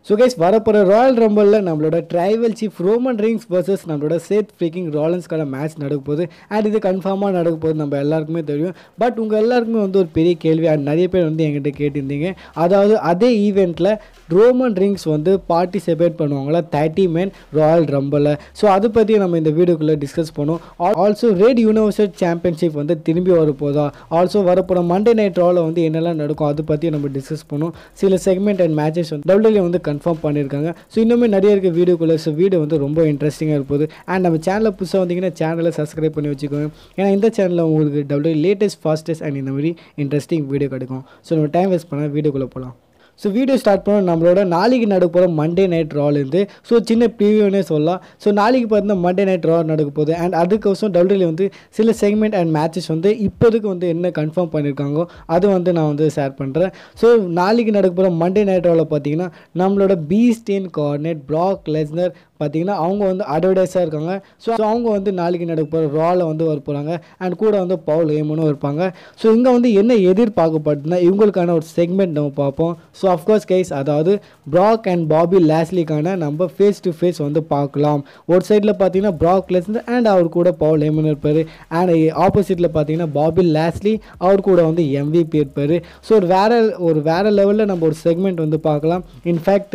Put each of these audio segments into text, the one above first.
so guys வரப்போகிற royal ரம்பலில் நம்மளோட tribal chief Roman Reigns versus நம்மளோட சேத் ஃப்ரீக்கிங் ராலன்ஸ்க்கான மேட்ச் நடக்க போகுது அண்ட் இது கன்ஃபார்மாக நடக்க போகுது நம்ம எல்லாருக்குமே தெரியும் பட் உங்கள் எல்லாருக்குமே வந்து ஒரு பெரிய கேள்வி அண்ட் நிறைய பேர் வந்து என்கிட்ட கேட்டிருந்தீங்க அதாவது அதே ஈவெண்ட்டில் ரோமன் ரிங்ஸ் வந்து பார்ட்டிசிபேட் பண்ணுவாங்களா தேர்ட்டி மேன் ராயல் ரம்பலில் ஸோ அதை பற்றி நம்ம இந்த வீடியோக்குள்ளே டிஸ்கஸ் பண்ணுவோம் ஆல்சோ ரெட் யூனிவர்சல் சாம்பியன்ஷிப் வந்து திரும்பி வரப்போதா ஆல்சோ வரப்போகிற மண்டே நைட் ராவில் வந்து என்னெல்லாம் நடக்கும் அதை பற்றி நம்ம டிஸ்கஸ் பண்ணுவோம் சில செக்மெண்ட் அண்ட் மேட்சஸ் வந்து டபிள்யூ வந்து கன்ஃபார்ம் பண்ணியிருக்காங்க ஸோ இன்னுமே நிறைய இருக்க வீடியோக்குள்ளே ஸோ வீடியோ வந்து ரொம்ப இன்ட்ரெஸ்டிங்காக இருப்போது அண்ட் நம்ம சேனலில் புதுசாக வந்தீங்கன்னா சேனலை சப்ஸ்கிரைப் பண்ணி வச்சுக்கோங்க ஏன்னா இந்த சேனலில் உங்களுக்கு டபிள்யூ லேட்டஸ்ட் ஃபாஸ்டஸ்ட் அண்ட் இந்த மாதிரி இன்ட்ரெஸ்டிங் வீடியோ கிடைக்கும் ஸோ நம்ம டைம் வேஸ்ட் பண்ண வீடியோக்குள்ளே போகலாம் ஸோ வீடியோ ஸ்டார்ட் பண்ண நம்மளோட நாளைக்கு நடக்க போகிற மண்டே நைட் ராலேருந்து ஸோ சின்ன ப்ரீவியூனே சொல்லலாம் ஸோ நாளைக்கு பார்த்தீங்கன்னா மண்டே நைட் ரா நடக்க போகுது அண்ட் அதுக்கோசம் டபிள்யூ வந்து சில செக்மெண்ட் அண்ட் மேட்சஸ் வந்து இப்போதைக்கு வந்து என்ன கன்ஃபார்ம் பண்ணியிருக்காங்கோ அது வந்து நான் வந்து ஷேர் பண்ணுறேன் ஸோ நாளைக்கு நடக்க போகிற மண்டே நைட் ராவில் பார்த்தீங்கன்னா நம்மளோட பீஸ்டேன் கார்னெட் ப்ராக் லெஸ்னர் பார்த்தீங்கன்னா அவங்க வந்து அட்வர்டைஸாக இருக்காங்க ஸோ அவங்க வந்து நாளைக்கு நடக்க போகிற ராவில் வந்து வர போகிறாங்க அண்ட் கூட வந்து பவுல் ஏமனும் இருப்பாங்க ஸோ இங்கே வந்து என்ன எதிர்பார்க்கப்படுதுன்னா இவங்களுக்கான ஒரு செக்மெண்ட் நம்ம பார்ப்போம் ஸோ அஃப்கோர்ஸ் கைஸ் அதாவது ப்ராக் அண்ட் பாபி லேஸ்லிக்கான நம்ம ஃபேஸ் டு ஃபேஸ் வந்து பார்க்கலாம் ஒரு சைடில் பார்த்தீங்கன்னா ப்ராக் லெஸ்னர் அண்ட் அவர் கூட பவுல் ஏமன் இருப்பார் அண்ட் ஆப்போசிட்டில் பார்த்தீங்கன்னா பாபி லேஸ்லி அவர் கூட வந்து எம்விபி இருப்பார் ஸோ ஒரு வேறு ஒரு வேறு லெவலில் நம்ம ஒரு செக்மெண்ட் வந்து பார்க்கலாம் in fact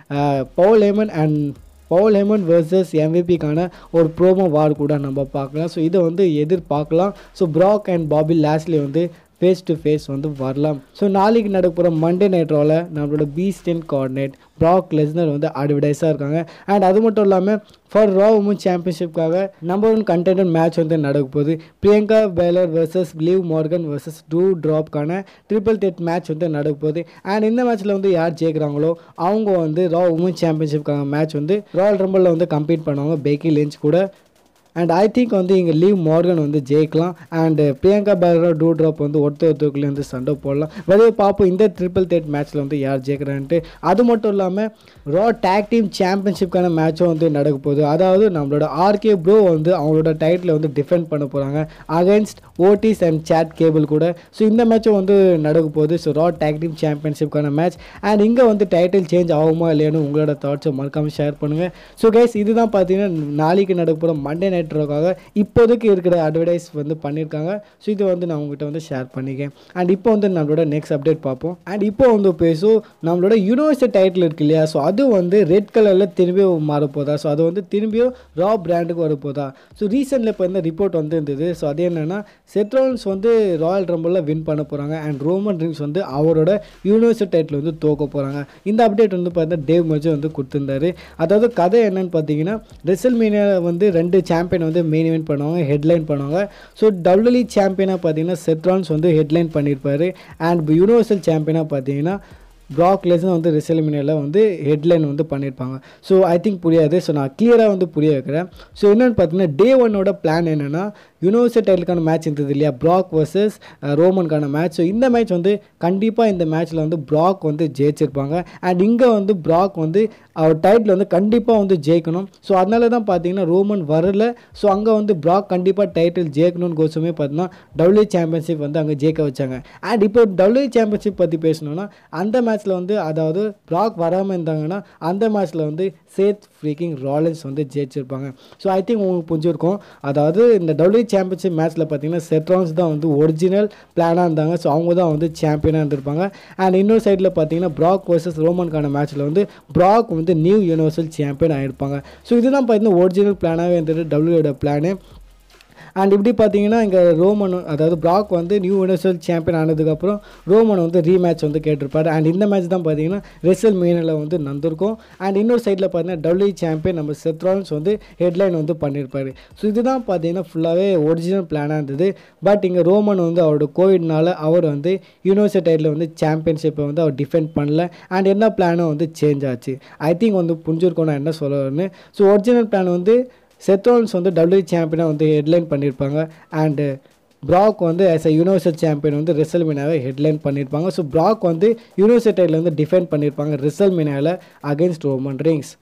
Paul Heyman and Paul Heyman versus எம்விபிக்கான ஒரு ப்ரோமோ வார் கூட நம்ம பார்க்கலாம் ஸோ இதை வந்து எதிர்பார்க்கலாம் so Brock and Bobby lastly வந்து ஃபேஸ் டு ஃபேஸ் வந்து வரலாம் ஸோ நாளைக்கு நடக்க போகிற மண்டே நைட் ரோவில் நம்மளோட பீஸ்டென் கோஆர்டினேட் ப்ராக் லெஸ்னர் வந்து அட்வர்டைஸாக இருக்காங்க அண்ட் அது மட்டும் இல்லாமல் ஃபார் ரா உமன் சாம்பியன்ஷிப்காக நம்பர் ஒன் கண்டென்ட் மேட்ச் வந்து நடக்க போகுது Bianca Belair versus Liv Morgan versus டூ ட்ராப்க்கான ட்ரிபிள் டெட் மேட்ச் வந்து நடக்க போகுது அண்ட் இந்த மேட்ச்சில் வந்து யார் ஜெயிக்கிறாங்களோ அவங்க வந்து ரா உமன் சாம்பியன்ஷிப்கான மேட்ச் வந்து ராயல் ரம்பிளில் வந்து கம்ப்ளீட் பண்ணுவாங்க பேக்கி லிஞ்ச் கூட அண்ட் ஐ திங்க் வந்து இங்கே லீவ் மார்கன் வந்து ஜெயிக்கலாம் and Bianca Belair Doudrop வந்து ஒருத்தர் ஒருத்தருக்குள்ளேருந்து சண்டை போடலாம் வெளியே பார்ப்போம் இந்த ட்ரிபிள் தேட் மேட்ச்சில் வந்து யார் ஜெயிக்கிறான்ட்டு அது மட்டும் இல்லாமல் ரா டேக் டீம் சாம்பியன்ஷிப்கான மேட்சும் வந்து நடக்க போகுது அதாவது நம்மளோட ஆர்கே ப்ரோ வந்து அவங்களோட டைட்டில் வந்து டிஃபெண்ட் பண்ண போகிறாங்க against Otis and Chad Gable கூட ஸோ இந்த மேட்சும் வந்து நடக்க போகுது ஸோ ரா டேக் டீம் சாம்பியன்ஷிப்கான மேட்ச் அண்ட் இங்கே வந்து டைட்டில் சேஞ்ச் ஆகுமா இல்லையானு உங்களோட தாட்ஸை மறக்காமல் ஷேர் பண்ணுங்கள் ஸோ கைஸ் இதுதான் பார்த்தீங்கன்னா நாளைக்கு நடக்க போகிற மண்டே நைட் ரோக்காக இப்போதைக்கு இருக்கிற அட்வர்டைஸ் வந்து பண்ணியிருக்காங்க ஸோ இது வந்து நான் உங்ககிட்ட வந்து ஷேர் பண்ணிக்கேன் அண்ட் இப்போ வந்து நம்மளோட நெக்ஸ்ட் அப்டேட் பார்ப்போம் அண்ட் இப்போ வந்து பேசும் நம்மளோட யூனிவர்சிட்டி டைட்டில் இருக்கு இல்லையா ஸோ அது வந்து ரெட் கலரில் திரும்பியும் மாறப்போதா ஸோ அது வந்து திரும்பியும் ரா பிராண்டுக்கு வரப்போதா ஸோ ரீசெண்டில் இப்போ இந்த ரிப்போர்ட் வந்து இருந்தது ஸோ அது என்னென்னா செட்ரோன்ஸ் வந்து ராயல் ரம்பிளில் வின் பண்ண போகிறாங்க அண்ட் ரோமன் ரிங்ஸ் வந்து அவரோட யூனிவர்சிட்டி டைட்டில் வந்து தோக்க போகிறாங்க இந்த அப்டேட் வந்து பார்த்தீங்கன்னா டேவ் மஜோ வந்து கொடுத்துருந்தாரு அதாவது கதை என்னன்னு பார்த்தீங்கன்னா ரெசல் மீனியா வந்து ரெண்டு சாம்பியன் வந்து மெயின் இவெண்ட் பண்ணுவாங்க ஹெட்லைன் பண்ணுவாங்க ஸோ டபிள்யூஇ சாம்பியனாக பார்த்தீங்கன்னா செட்ரான்ஸ் வந்து ஹெட்லைன் பண்ணியிருப்பாரு அண்ட் யூனிவர்சல் சாம்பியனாக பார்த்தீங்கன்னா ப்ராக் லெஸ்னர் வந்து ரெசல்மினியில் வந்து ஹெட்லைன் வந்து பண்ணியிருப்பாங்க ஸோ ஐ திங்க் புரியாது ஸோ நான் கிளியராக வந்து புரிய வைக்கிறேன் ஸோ என்னென்னு பார்த்தீங்கன்னா டே ஒன்னோட பிளான் என்னென்னா யூனிவர்சல் டைட்டிலுக்கான மேட்ச் இருந்தது இல்லையா ப்ராக் வர்சஸ் ரோமனுக்கான மேட்ச் ஸோ இந்த மேட்ச் வந்து கண்டிப்பாக இந்த மேட்ச்சில் வந்து ப்ராக் வந்து ஜெயிச்சிருப்பாங்க அண்ட் இங்கே வந்து ப்ராக் வந்து அவர் டைட்டில் வந்து கண்டிப்பாக வந்து ஜெயிக்கணும் ஸோ அதனால தான் பார்த்தீங்கன்னா ரோமன் வரல ஸோ அங்கே வந்து ப்ராக் கண்டிப்பாக டைட்டில் ஜெயிக்கணும்னு கோசமே பார்த்தீங்கன்னா டபிள்யூ சாம்பியன்ஷிப் வந்து அங்கே ஜெயிக்க வச்சாங்க அண்ட் இப்போ டபிள்யூ சாம்பியன்ஷிப் பற்றி பேசணும்னா அந்த மேட்ச்சில் வந்து அதாவது ப்ராக் வராமல் இருந்தாங்கன்னா அந்த மேட்ச்சில் வந்து சேத் ஃப்ரீக்கிங் ராலன்ஸ் வந்து ஜெயிச்சிருப்பாங்க ஸோ ஐ திங்க் உங்களுக்கு புரிஞ்சிருக்கும் அதாவது இந்த டபிள்யூ சாம்பியன்ஷிப் மேட்ச்சில் பார்த்தீங்கன்னா செட்ரான்ஸ் தான் வந்து ஒரிஜினல் பிளானாக இருந்தாங்க ஸோ அவங்க தான் வந்து சாம்பியனாக இருந்திருப்பாங்க அண்ட் இன்னொரு சைடில் பார்த்தீங்கன்னா ப்ராக் வர்சஸ் ரோமனுக்கான மேட்ச்சில் வந்து ப்ராக் வந்து நியூ யூனிவர்சல் சாம்பியன் ஆகிருப்பாங்க ஸோ இதுதான் பார்த்தீங்கன்னா ஒரிஜினல் பிளானாகவே இருந்தது டபிள்யூட பிளானு அண்ட் இப்படி பார்த்தீங்கன்னா இங்கே ரோமன் அதாவது ப்ராக் வந்து நியூ யூனிவர்சல் சாம்பியன் ஆனதுக்கப்புறம் ரோமன் வந்து ரீமேட்ச் வந்து கேட்டிருப்பாரு அண்ட் இந்த மேட்ச் தான் பார்த்தீங்கன்னா ரெசல் மீனில் வந்து நடந்திருக்கும் அண்ட் இன்னொரு சைடில் பார்த்தீங்கன்னா டபிள்யூ சாம்பியன் நம்ம செத்ரான்ஸ் வந்து ஹெட்லைன் வந்து பண்ணியிருப்பாரு ஸோ இதுதான் பார்த்தீங்கன்னா ஃபுல்லாகவே ஒரிஜினல் பிளானாக இருந்தது பட் இங்கே ரோமன் வந்து அவரோட கோவிட்னால அவர் வந்து யூனிவர்சல் டைட்டில் வந்து சாம்பியன்ஷிப்பை வந்து அவர் டிஃபெண்ட் பண்ணல அண்ட் என்ன பிளானும் வந்து சேஞ்ச் ஆச்சு ஐ திங்க் வந்து புரிஞ்சிருக்கோம் நான் என்ன சொல்லுவேன்னு ஸோ ஒரிஜினல் பிளான் வந்து செத்ரோன்ஸ் வந்து டபிள்யூ சாம்பியனாக வந்து ஹெட்லைன் பண்ணியிருப்பாங்க அண்டு ப்ராக் வந்து ஆஸ் அ யூனிவர்சல் சாம்பியன் வந்து ரிசல் மீனாவை ஹெட்லைன் பண்ணியிருப்பாங்க ஸோ ப்ராக் வந்து யூனிவர்சல் டைட்டில் வந்து டிஃபெண்ட் பண்ணியிருப்பாங்க ரிசல் மீனாவில் against Roman Reigns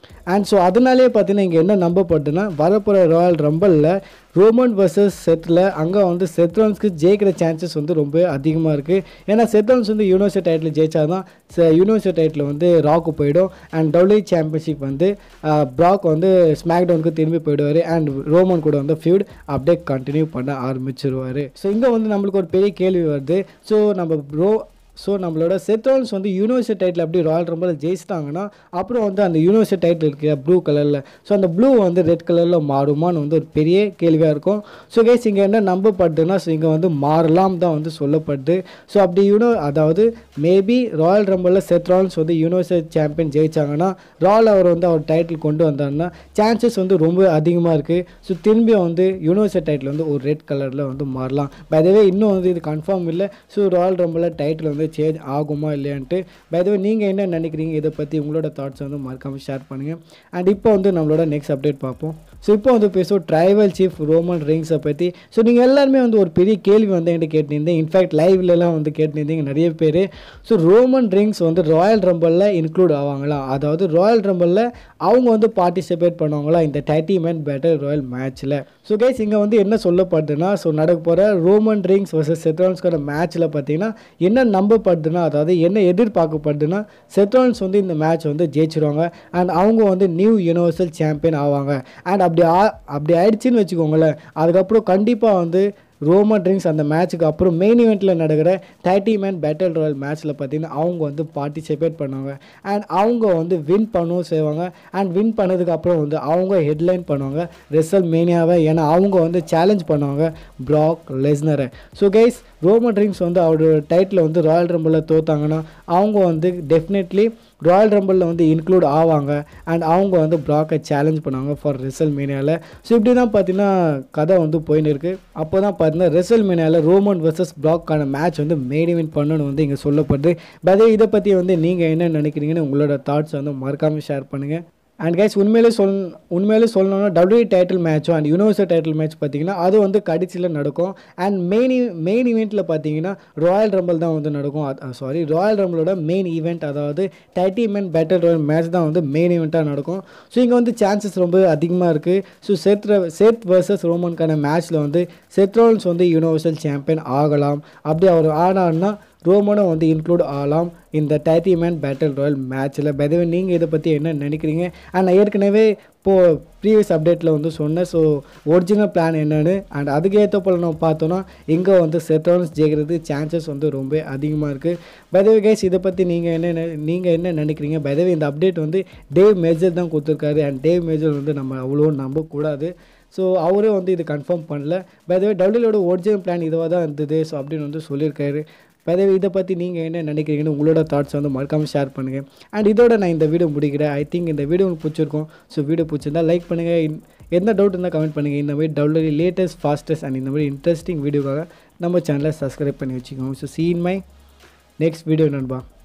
and so அதனாலே பார்த்தீங்கன்னா இங்கே என்ன நம்பப்படுதுன்னா வரப்போகிற ராயல் ரம்பலில் ரோமன் வர்சஸ் செத்தில் அங்கே வந்து செத்ரான்ஸ்க்கு ஜெயிக்கிற சான்சஸ் வந்து ரொம்ப அதிகமாக இருக்குது ஏன்னா செத்ரான்ஸ் வந்து யூனிவர்சிட்டி டைட்டில் ஜெயிச்சா தான் யூனிவர்சிட்டி டைட்டில் வந்து ராக்கு போயிடும் அண்ட் டபிள்யூ சாம்பியன்ஷிப் வந்து ப்ராக் வந்து ஸ்மாக் டவுனுக்கு திரும்பி போயிடுவார் அண்ட் ரோமன் கூட வந்து ஃபியூட் அப்படியே கண்டினியூ பண்ண ஆரம்பிச்சிருவார் ஸோ இங்கே வந்து நம்மளுக்கு ஒரு பெரிய கேள்வி வருது ஸோ நம்ம ப்ரோ ஸோ நம்மளோட செத்ரான்ஸ் வந்து யூனிவர்சிட்டி டைட்டில் அப்படி ராயல் ரம்பில் ஜெயிச்சிட்டாங்கன்னா அப்புறம் வந்து அந்த யூனிவர்சிட்டி டைட்டில் இருக்கு ப்ளூ கலரில் ஸோ அந்த ப்ளூ வந்து ரெட் கலரில் மாறுமான்னு வந்து ஒரு பெரிய கேள்வியாக இருக்கும் ஸோ கேஸ் இங்கே என்ன நம்பப்படுதுன்னா ஸோ இங்கே வந்து மாறலாம் தான் வந்து சொல்லப்படுது ஸோ அப்படி யூனோ அதாவது மேபி ராயல் ரம்பிளில் செத்ரான்ஸ் வந்து யூனிவர்சிட்டி சாம்பியன் ஜெயிச்சாங்கன்னா ராயல் அவர் வந்து அவர் டைட்டில் கொண்டு வந்தாருன்னா சான்சஸ் வந்து ரொம்ப அதிகமாக இருக்குது ஸோ திரும்பியும் வந்து யூனிவர்சிட்டி டைட்டில் வந்து ஒரு ரெட் கலரில் வந்து மாறலாம் பைதவே இன்னும் வந்து இது கன்ஃபார்ம் இல்லை ஸோ ராயல் ரம்பிளில் டைட்டில் வந்து சேஞ்ச் ஆகுமா இல்லையான்ட்டு பைதவே நீங்கள் என்ன நினைக்கிறீங்க இதை பற்றி உங்களோட தாட்ஸ் வந்து மறக்காமல் ஷேர் பண்ணுங்கள் அண்ட் இப்போ வந்து நம்மளோட நெக்ஸ்ட் அப்டேட் பார்ப்போம் ஸோ இப்போ வந்து பேசுவோம் ட்ரைவல் சீஃப் ரோமன் ரிங்ஸை பற்றி ஸோ நீங்கள் எல்லாருமே வந்து ஒரு பெரிய கேள்வி வந்து என்கிட்ட கேட்டிருந்தீங்க இன்ஃபேக்ட் லைவ்லலாம் வந்து கேட்டிருந்தீங்க நிறைய பேர் ஸோ ரோமன் ரிங்ஸ் வந்து ராயல் ரம்பலில் இன்க்ளூட் ஆவாங்களா அதாவது ராயல் ரம்பலில் அவங்க வந்து பார்ட்டிசிபேட் பண்ணுவாங்களா இந்த தேர்ட்டி மேன் பேட்டர் ராயல் மேட்ச்சில் ஸோ கைஸ் இங்கே வந்து என்ன சொல்லப்படுதுன்னா ஸோ நடக்க போகிற ரோமன் ரிங்ஸ் வர்சஸ் செத்ரான்ஸ்க்கான மேட்ச்சில் பார்த்தீங்கன்னா என்ன நம்பப்படுதுன்னா அதாவது என்ன எதிர்பார்க்கப்படுதுன்னா செத்ரான்ஸ் வந்து இந்த மேட்ச் வந்து ஜெயிச்சிருவாங்க அண்ட் அவங்க வந்து நியூ யூனிவர்சல் சாம்பியன் ஆவாங்க அண்ட் அப்படி ஆ அப்படி ஆயிடுச்சுன்னு வச்சுக்கோங்களேன் அதுக்கப்புறம் கண்டிப்பாக வந்து ரோமன் ட்ரிங்க்ஸ் அந்த மேட்ச்சுக்கு அப்புறம் மெயின் இவெண்ட்டில் நடக்கிற தேர்ட்டி மேன் பேட்டில் ராயல் மேட்ச்சில் பார்த்தீங்கன்னா அவங்க வந்து பார்ட்டிசிபேட் பண்ணுவாங்க அண்ட் அவங்க வந்து வின் பண்ணவும் செய்வாங்க அண்ட் வின் பண்ணதுக்கு அப்புறம் வந்து அவங்க ஹெட்லைன் பண்ணுவாங்க ரிசல் மேனியாவை ஏன்னா அவங்க வந்து சேலஞ்ச் பண்ணுவாங்க ப்ராக் லெஸ்னரை ஸோ கைஸ் ரோமன் ட்ரிங்க்ஸ் வந்து அவரோட டைட்டில் வந்து ராயல் ரம்பிளில் தோத்தாங்கன்னா அவங்க வந்து டெஃபினெட்லி ராயல் ரம்பிளில் வந்து இன்க்ளூட் ஆவாங்க அண்ட் அவங்க வந்து ப்ராக்கை சேலஞ்ச் பண்ணுவாங்க ஃபார் ரிசல் மீனியாவில் ஸோ இப்படி தான் பார்த்தீங்கன்னா கதை வந்து போயின்னு இருக்குது அப்போ தான் பார்த்தீங்கன்னா ரிசல் மீனியாவில் ரோமன் வர்சஸ் ப்ராக்கான மேட்ச் வந்து மேட் இவெண்ட் பண்ணணும்னு வந்து இங்கே சொல்லப்படுது பதே இதை பற்றி வந்து நீங்கள் என்ன நினைக்கிறீங்கன்னு உங்களோட தாட்ஸ் வந்து மறக்காமல் ஷேர் பண்ணுங்கள் அண்ட் கைஸ் உண்மையிலே சொல் உண்மையிலே சொல்லணும்னா டபிள்யூ டைட்டில் மேட்சும் அண்ட் யூனிவர்சல் டைட்டில் மேட்ச் பார்த்தீங்கன்னா அது வந்து கடைசியில் நடக்கும் அண்ட் மெயின் மெயின் ஈவெண்ட்டில் பார்த்தீங்கன்னா ராயல் ரம்பிள் தான் வந்து நடக்கும் சாரி ராயல் ரம்பிளோட மெயின் ஈவெண்ட் அதாவது thirty man battle royal match தான் வந்து மெயின் ஈவெண்ட்டாக நடக்கும் ஸோ இங்கே வந்து சான்சஸ் ரொம்ப அதிகமாக இருக்குது ஸோ செத் செத் வர்சஸ் ரோமனுக்கான மேட்ச்சில் வந்து செத்ரோன்ஸ் வந்து யூனிவர்சல் சாம்பியன் ஆகலாம் அப்படி அவர் ஆனார்னா ரோமனும் வந்து இன்க்ளூட் ஆகலாம் இந்த தேர்ட்டி மேன் பேட்டில் ராயல் மேட்ச்சில் பதவே நீங்கள் இதை பற்றி என்ன நினைக்கிறீங்க அண்ட் நான் ஏற்கனவே இப்போது ப்ரீவியஸ் அப்டேட்டில் வந்து சொன்னேன் ஸோ ஒரிஜினல் பிளான் என்னென்னு அண்ட் அதுக்கேற்ற போல் நம்ம பார்த்தோன்னா இங்கே வந்து செத்ரான்ஸ் ஜெயிக்கிறது சான்சஸ் வந்து ரொம்ப அதிகமாக இருக்குது பதவி கைஸ் இதை பற்றி நீங்கள் என்ன நீங்கள் என்ன நினைக்கிறீங்க பதவி இந்த அப்டேட் வந்து டேவ் மேஜர் தான் கொடுத்துருக்காரு அண்ட் டேவ் மேஜர் வந்து நம்ம அவ்வளோ நம்பக்கூடாது ஸோ அவரே வந்து இது கன்ஃபார்ம் பண்ணல பதவி டபிள்யூலோட ஒரிஜினல் பிளான் இதுவாக தான் இருந்தது ஸோ அப்படின்னு வந்து சொல்லியிருக்காரு பதவி இதை பற்றி நீங்கள் என்ன நினைக்கிறீங்கன்னு உங்களோட தாட்ஸ் வந்து மறக்காமல் ஷேர் பண்ணுங்கள் அண்ட் இதோட நான் இந்த வீடியோ முடிக்கிறேன் ஐ திங்க் இந்த வீடியோ உங்களுக்கு பிடிச்சிருக்கும் ஸோ வீடியோ பிடிச்சிருந்தா லைக் பண்ணுங்கள் எந்த டவுட் இருந்தால் கமெண்ட் பண்ணுங்கள் இந்த மாதிரி டவுட்லி லேட்டஸ்ட் ஃபாஸ்டஸ்ட் அண்ட் இந்த மாதிரி இன்ட்ரெஸ்டிங் வீடியோக்காக நம்ம சேனலை சப்ஸ்கிரைப் பண்ணி வச்சுக்கோங்க so seen my next video நண்பா